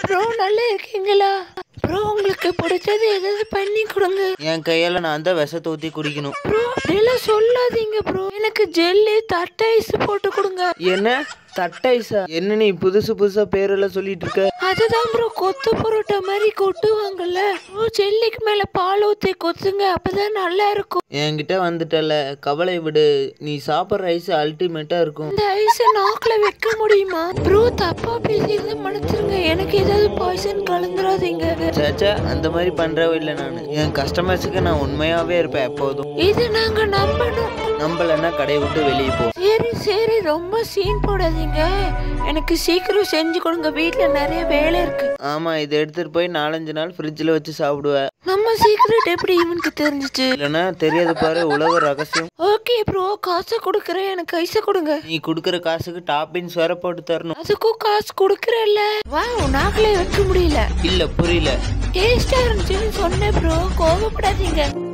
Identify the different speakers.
Speaker 1: bro நல்லா இருக்கீங்களா bro உங்களுக்கு பிடிச்சது ஏதாவது பண்ணி கொடுங்க
Speaker 2: என் கையால நான் தான் விஷத்தை ஊத்தி குடிக்கணும்
Speaker 1: ப்ரோ இதெல்லாம் சொல்லாதீங்க ப்ரோ எனக்கு ஜெல்லி தட்டை ஐஸ் போட்டு கொடுங்க
Speaker 2: என்ன தட்டைசா என்ன நீ புதுசு புதுசா பேரெல்லாம் சொல்லிட்டு இருக்க
Speaker 1: அதுதான் ப்ரோ கொத்து பரோட்டா மாதிரி கொட்டுவாங்கல்ல ப்ரோ ஜெல்லிக்கு மேல பால் ஊத்தி கொத்துங்க அப்பதான் நல்லா இருக்கும்
Speaker 2: என்கிட்ட வந்துட்டல கவலை விடு நீ சாப்பிட்ற ரைஸ் அல்டிமேட்டா இருக்கும்
Speaker 1: இந்த ஐஸை நாக்குல வைக்க முடியுமா ப்ரோ தப்பா பேசியிருந்தா மன்னிச்சிருங்க எனக்கு ஏதாவது பாய்சன் கலந்துராதீங்க
Speaker 2: சேச்சா அந்த மாதிரி பண்றவே இல்லை நான் என் கஸ்டமர்ஸுக்கு நான் உண்மையாவே இருப்பேன் எப்போதும்
Speaker 1: இது நாங்க நம்பணும்
Speaker 2: நம்பலன்னா கடையை விட்டு வெளியே போ
Speaker 1: சரி சரி ரொம்ப சீன் போடாதீங்க எனக்கு சீக்கிரம் செஞ்சு கொடுங்க வீட்ல நிறைய வேலை இருக்கு
Speaker 2: ஆமா இதை எடுத்துட்டு போய் நாலஞ்சு நாள் ஃப்ரிட்ஜில் வச்சு சாப்பிடுவேன்
Speaker 1: நம்ம சீக்கிரட் எப்படி இவனுக்கு தெரிஞ்சிச்சு
Speaker 2: இல்லைன்னா தெரியாது பாரு உலக ரகசியம்
Speaker 1: ஓகே ப்ரோ காசை கொடுக்குறேன் எனக்கு ஐஸை கொடுங்க
Speaker 2: நீ கொடுக்குற காசுக்கு டாப்பின்ஸ் வேற போட்டு தரணும்
Speaker 1: அதுக்கும் காசு கொடுக்குறேல்ல வா நாக்கிலே வைக்க முடியல
Speaker 2: இல்ல புரியல
Speaker 1: டேஸ்டா இருந்துச்சுன்னு சொன்னேன் ப்ரோ கோவப்படாதீங்க